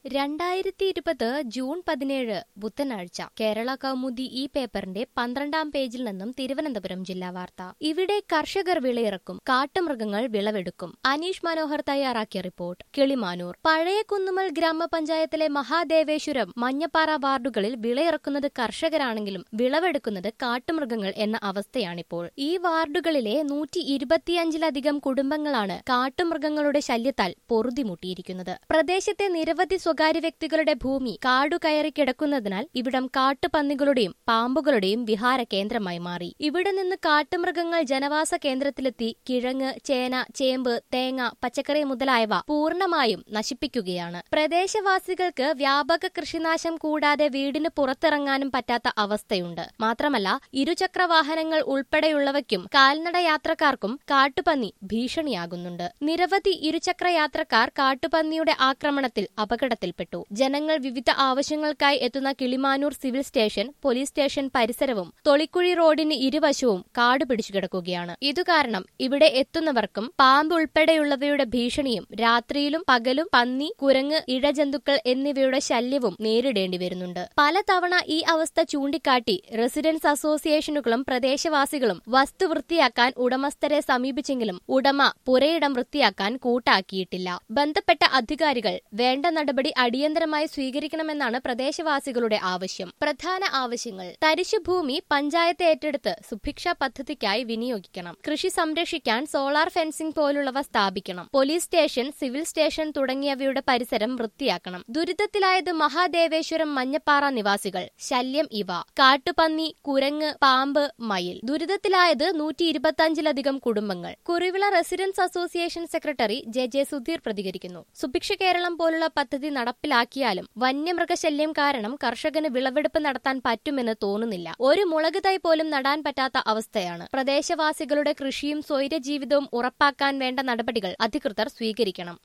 രണ്ടായിരത്തി ഇരുപത് ജൂൺ പതിനേഴ് ബുധനാഴ്ച കേരള കൗമുദി ഈ പേപ്പറിന്റെ പന്ത്രണ്ടാം പേജിൽ നിന്നും തിരുവനന്തപുരം ജില്ലാ വാർത്ത ഇവിടെ കർഷകർ വിളയിറക്കും കാട്ടുമൃഗങ്ങൾ വിളവെടുക്കും അനീഷ് മനോഹർ തയ്യാറാക്കിയ റിപ്പോർട്ട് കിളിമാനൂർ പഴയ കുന്നുമൽ ഗ്രാമപഞ്ചായത്തിലെ മഹാദേവേശ്വരം മഞ്ഞപ്പാറ വാർഡുകളിൽ വിളയിറക്കുന്നത് കർഷകരാണെങ്കിലും വിളവെടുക്കുന്നത് കാട്ടുമൃഗങ്ങൾ എന്ന അവസ്ഥയാണിപ്പോൾ ഈ വാർഡുകളിലെ നൂറ്റി ഇരുപത്തിയഞ്ചിലധികം കുടുംബങ്ങളാണ് കാട്ടുമൃഗങ്ങളുടെ ശല്യത്താൽ പൊറുതിമുട്ടിയിരിക്കുന്നത് പ്രദേശത്തെ നിരവധി സ്വകാര്യ വ്യക്തികളുടെ ഭൂമി കാടുകയറി കിടക്കുന്നതിനാൽ ഇവിടം കാട്ടുപന്നികളുടെയും പാമ്പുകളുടെയും വിഹാര കേന്ദ്രമായി മാറി ഇവിടെ നിന്ന് കാട്ടുമൃഗങ്ങൾ ജനവാസ കേന്ദ്രത്തിലെത്തി കിഴങ്ങ് ചേന ചേമ്പ് തേങ്ങ പച്ചക്കറി മുതലായവ പൂർണ്ണമായും നശിപ്പിക്കുകയാണ് പ്രദേശവാസികൾക്ക് വ്യാപക കൃഷിനാശം കൂടാതെ വീടിന് പുറത്തിറങ്ങാനും പറ്റാത്ത അവസ്ഥയുണ്ട് മാത്രമല്ല ഇരുചക്ര വാഹനങ്ങൾ ഉൾപ്പെടെയുള്ളവയ്ക്കും കാൽനട യാത്രക്കാർക്കും കാട്ടുപന്നി ഭീഷണിയാകുന്നുണ്ട് നിരവധി ഇരുചക്ര യാത്രക്കാർ കാട്ടുപന്നിയുടെ ആക്രമണത്തിൽ അപകടത്തിൽപ്പെട്ടു ജനങ്ങൾ വിവിധ ആവശ്യങ്ങൾക്കായി എത്തുന്ന Kilimanoor civil station police station പരിസരവും തൊളിക്കുഴി റോഡിന് ഇരുവശവും കാട് പിടിച്ചു കിടക്കുകയാണ് ഇതുകാരണം ഇവിടെ എത്തുന്നവർക്കും പാമ്പ് ഉൾപ്പെടെയുള്ളവയുടെ ഭീഷണിയും രാത്രിയിലും പകലും പന്നി കുരങ്ങ് ഇഴജന്തുക്കൾ എന്നിവയുടെ ശല്യവും നേരിടേണ്ടി വരുന്നുണ്ട് പലതവണ ഈ അവസ്ഥ ചൂണ്ടിക്കാട്ടി റെസിഡൻസ് അസോസിയേഷനുകളും പ്രദേശവാസികളും വസ്തു വൃത്തിയാക്കാൻ ഉടമസ്ഥരെ സമീപിച്ചെങ്കിലും ഉടമ പുരയിടം വൃത്തിയാക്കാൻ കൂട്ടാക്കിയിട്ടില്ല ബന്ധപ്പെട്ട അധികാരികൾ വേണ്ട നടപടി അടിയന്തരമായി സ്വീകരിക്കണമെന്നാണ് പ്രദേശവാസികളുടെ ആവശ്യം പ്രധാന ആവശ്യങ്ങൾ തരിശുഭൂമി പഞ്ചായത്ത് ഏറ്റെടുത്ത് സുഭിക്ഷ പദ്ധതിക്കായി വിനിയോഗിക്കണം കൃഷി സംരക്ഷിക്കാൻ സോളാർ ഫെൻസിംഗ് പോലുള്ളവ സ്ഥാപിക്കണം പോലീസ് സ്റ്റേഷൻ സിവിൽ സ്റ്റേഷൻ തുടങ്ങിയവയുടെ പരിസരം വൃത്തിയാക്കണം ദുരിതത്തിലായത് മഹാദേവേശ്വരം മഞ്ഞപ്പാറ നിവാസികൾ ശല്യം ഇവ കാട്ടുപന്നി കുരങ്ങ് പാമ്പ് മയിൽ ദുരിതത്തിലായത് നൂറ്റി ഇരുപത്തിയഞ്ചിലധികം കുടുംബങ്ങൾ Kurivila residence association secretary J J Sudheer പ്രതികരിക്കുന്നു സുഭിക്ഷ കേരളം പോലുള്ള പദ്ധതി നടപ്പിലാക്കിയാലും വന്യമൃഗശല്യം കാരണം കർഷകന് വിളവെടുപ്പ് നടത്താൻ പറ്റുമെന്ന് തോന്നുന്നില്ല ഒരു മുളക് തൈ പോലും നടാൻ പറ്റാത്ത അവസ്ഥയാണ് പ്രദേശവാസികളുടെ കൃഷിയും സ്വൈര്യജീവിതവും ഉറപ്പാക്കാൻ വേണ്ട നടപടികൾ അധികൃതർ സ്വീകരിക്കണം